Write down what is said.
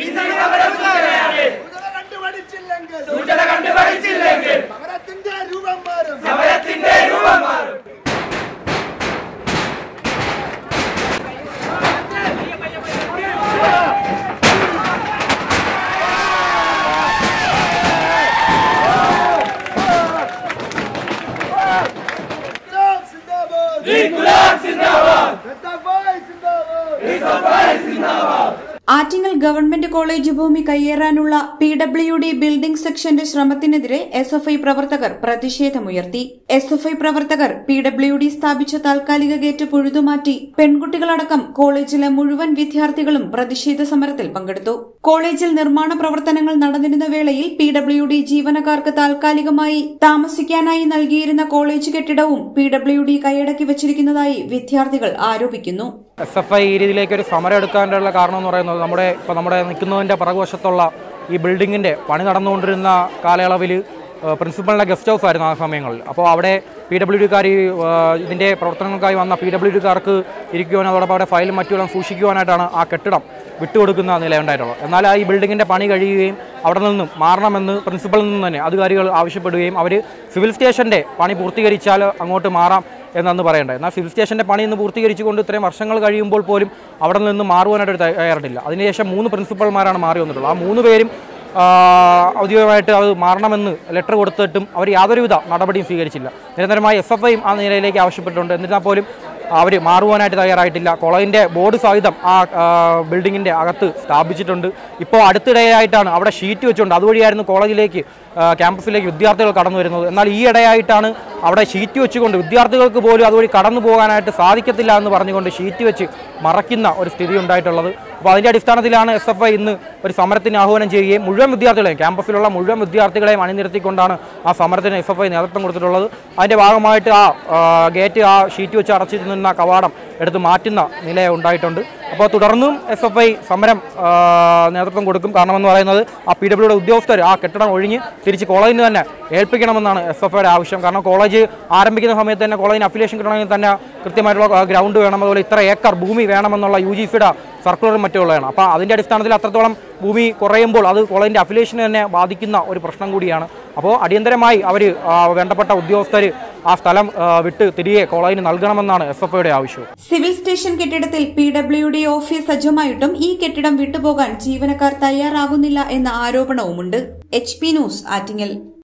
സൂചന കണ്ടുപഠിച്ചില്ലെങ്കിൽ സൂചന കണ്ടുപഠിച്ചില്ലെങ്കിൽ സമരത്തിന്റെ രൂപം മാറും സമരത്തിന്റെ രൂപം മാറും ഗുലാം സിന്ദാബാദ് ഇൻകുലാബ് സിന്ദാബാദ് സിന്ദാബാദ് സിന്ദാബാദ് ഇസ്ലാം സിന്ദാബാദ് ആറ്റിങ്ങൽ ഗവൺമെന്റ് കോളേജ് ഭൂമി കയ്യേറാനുള്ള പി ഡബ്ല്യു ഡി ബിൽഡിംഗ് സെക്ഷന്റെ ശ്രമത്തിനെതിരെ എസ് എഫ് ഐ പ്രവർത്തകർ പ്രതിഷേധമുയർത്തി എസ് എഫ് ഐ പ്രവർത്തകർ പി ഡബ്ല്യു ഡി സ്ഥാപിച്ച താൽക്കാലിക ഗേറ്റ് പൊഴുതുമാറ്റി പെൺകുട്ടികളടക്കം കോളേജിലെ മുഴുവൻ വിദ്യാർത്ഥികളും പ്രതിഷേധ സമരത്തിൽ പങ്കെടുത്തു കോളേജിൽ നിർമ്മാണ പ്രവർത്തനങ്ങൾ നടന്നിരുന്ന വേളയിൽ പി ഡബ്ല്യു ഡി ജീവനക്കാർക്ക് താൽക്കാലികമായി താമസിക്കാനായി നൽകിയിരുന്ന കോളേജ് കെട്ടിടവും പി ഡബ്ല്യു ഡി കൈയടക്കി വച്ചിരിക്കുന്നതായി വിദ്യാർത്ഥികൾ ആരോപിക്കുന്നു എസ് എഫ് ഐ ഈ രീതിയിലേക്ക് ഒരു സമരം എടുക്കാനുള്ള കാരണം എന്ന് പറയുന്നത് നമ്മുടെ ഇപ്പോൾ നമ്മുടെ നിൽക്കുന്നതിൻ്റെ പുറകുവശത്തുള്ള ഈ ബിൽഡിങ്ങിൻ്റെ പണി നടന്നുകൊണ്ടിരുന്ന കാലയളവിൽ പ്രിൻസിപ്പളിൻ്റെ ഗസ്റ്റ് ഹൗസ് ആയിരുന്നു ആ സമയങ്ങളിൽ അപ്പോൾ അവിടെ പി ഡബ്ല്യു ഡിക്കാർ ഇതിൻ്റെ പ്രവർത്തനങ്ങൾക്കായി വന്ന പി ഡബ്ല്യു ഡിക്കാർക്ക് ഇരിക്കുവാനും അതോടൊപ്പം അവിടെ ഫയലും മറ്റും സൂക്ഷിക്കുവാനായിട്ടാണ് ആ കെട്ടിടം വിട്ടുകൊടുക്കുന്ന നിലയുണ്ടായിട്ടുള്ളത് എന്നാൽ ആ ഈ ബിൽഡിങ്ങിൻ്റെ പണി കഴിയുകയും അവിടെ നിന്നും മാറണമെന്ന് പ്രിൻസിപ്പളിൽ നിന്ന് തന്നെ അധികാരികൾ ആവശ്യപ്പെടുകയും അവർ സിവിൽ സ്റ്റേഷൻ്റെ പണി പൂർത്തീകരിച്ചാൽ അങ്ങോട്ട് മാറാം എന്നന്ന് പറയണ്ടേ എന്നാൽ സിവിൽ സ്റ്റേഷൻ്റെ പണി ഇന്ന് പൂർത്തീകരിച്ചുകൊണ്ട് ഇത്രയും വർഷങ്ങൾ കഴിയുമ്പോൾ പോലും അവിടെ നിന്ന് മാറുവാനായിട്ട് ഒരു തയ്യാറിട്ടില്ല അതിനുശേഷം മൂന്ന് പ്രിൻസിപ്പൽമാരാണ് മാറി വന്നിട്ടുള്ളത് ആ മൂന്ന് പേരും ആ, ഔദ്യോഗികമായിട്ട് അത് മാറണമെന്ന് ലെറ്റർ കൊടുത്തിട്ടും അവർ യാതൊരുവിധ നടപടിയും സ്വീകരിച്ചില്ല നിരന്തരമായി എസ് എഫ് ഐയും ആ നിലയിലേക്ക് ആവശ്യപ്പെട്ടിട്ടുണ്ട് എന്നിരുന്നാൽ പോലും അവർ മാറുവാനായിട്ട് തയ്യാറായിട്ടില്ല കോളേജിൻ്റെ ബോർഡ് സഹിതം ആ ആ, ബിൽഡിങ്ങിൻ്റെ അകത്ത് സ്ഥാപിച്ചിട്ടുണ്ട് ഇപ്പോൾ അടുത്തിടെയായിട്ടാണ് അവിടെ ഷീറ്റ് വെച്ചുകൊണ്ട് അതുവഴിയായിരുന്നു കോളേജിലേക്ക് ആ, ക്യാമ്പസിലേക്ക് വിദ്യാർത്ഥികൾ കടന്നു വരുന്നത് എന്നാൽ ഈ ഇടയായിട്ടാണ് അവിടെ ഷീറ്റ് വെച്ചുകൊണ്ട് വിദ്യാർത്ഥികൾക്ക് പോലും അതുവഴി കടന്നു പോകാനായിട്ട് സാധിക്കത്തില്ല എന്ന് പറഞ്ഞുകൊണ്ട് ഷീറ്റ് വെച്ച് മറയ്ക്കുന്ന ഒരു സ്ഥിതി ഉണ്ടായിട്ടുള്ളത് അപ്പോൾ അതിൻ്റെ അടിസ്ഥാനത്തിലാണ് എസ് എഫ് ഐ ഇന്ന് ഒരു സമരത്തിന് ആഹ്വാനം ചെയ്യുകയും മുഴുവൻ വിദ്യാർത്ഥികളെയും ക്യാമ്പസിലുള്ള മുഴുവൻ വിദ്യാർത്ഥികളെയും അണിനിരത്തിക്കൊണ്ടാണ് ആ സമരത്തിന് എസ് എഫ് ഐ നേതൃത്വം കൊടുത്തിട്ടുള്ളത് അതിൻ്റെ ഭാഗമായിട്ട് ആ ആ, ഗേറ്റ് ആ ഷീറ്റ് വെച്ച് അടച്ചിട്ട് നിന്ന കവാടം എടുത്ത് മാറ്റുന്ന നില ഉണ്ടായിട്ടുണ്ട് അപ്പോൾ തുടർന്നും എസ് എഫ് ഐ സമരം ആ, നേതൃത്വം കൊടുക്കും കാരണമെന്ന് പറയുന്നത് ആ പി ഡബ്ല്യുടെ ഉദ്യോഗസ്ഥർ ആ കെട്ടിടം ഒഴിഞ്ഞ് തിരിച്ച് കോളേജിന് തന്നെ ഏൽപ്പിക്കണമെന്നാണ് എസ് എഫ് ഐയുടെ ആവശ്യം കാരണം കോളേജ് ആരംഭിക്കുന്ന സമയത്ത് തന്നെ കോളേജിന് അഫിലിയേഷൻ കിട്ടണമെങ്കിൽ തന്നെ കൃത്യമായിട്ടുള്ള ഗ്രൗണ്ട് വേണം അതുപോലെ ഇത്ര ഏക്കർ ഭൂമി വേണമെന്നുള്ള യു ജി സിയുടെ സർക്കുലറും മറ്റുള്ളതാണ് അപ്പോൾ അതിൻ്റെ അടിസ്ഥാനത്തിൽ അത്രത്തോളം ഭൂമി കുറയുമ്പോൾ അത് കോളേജിൻ്റെ അഫിലിയേഷനെ തന്നെ ബാധിക്കുന്ന ഒരു പ്രശ്നം കൂടിയാണ് അപ്പോൾ അടിയന്തരമായി അവർ വേണ്ടപ്പെട്ട ഉദ്യോഗസ്ഥർ ആ സ്ഥലം ആ, വിട്ട് തിരികെ കോളേജിന് നൽകണമെന്നാണ് എസ് എഫ് ഐയുടെ ആവശ്യം സിവിൽ സ്റ്റേഷൻ കെട്ടിടത്തിൽ പി ഡബ്ല്യു ഡി ഓഫീസ് സജ്ജമായിട്ടും ഈ കെട്ടിടം വിട്ടുപോകാൻ ജീവനക്കാർ തയ്യാറാകുന്നില്ല എന്ന ആരോപണവുമുണ്ട് എച്ച് പി ന്യൂസ് ആറ്റിങ്ങൽ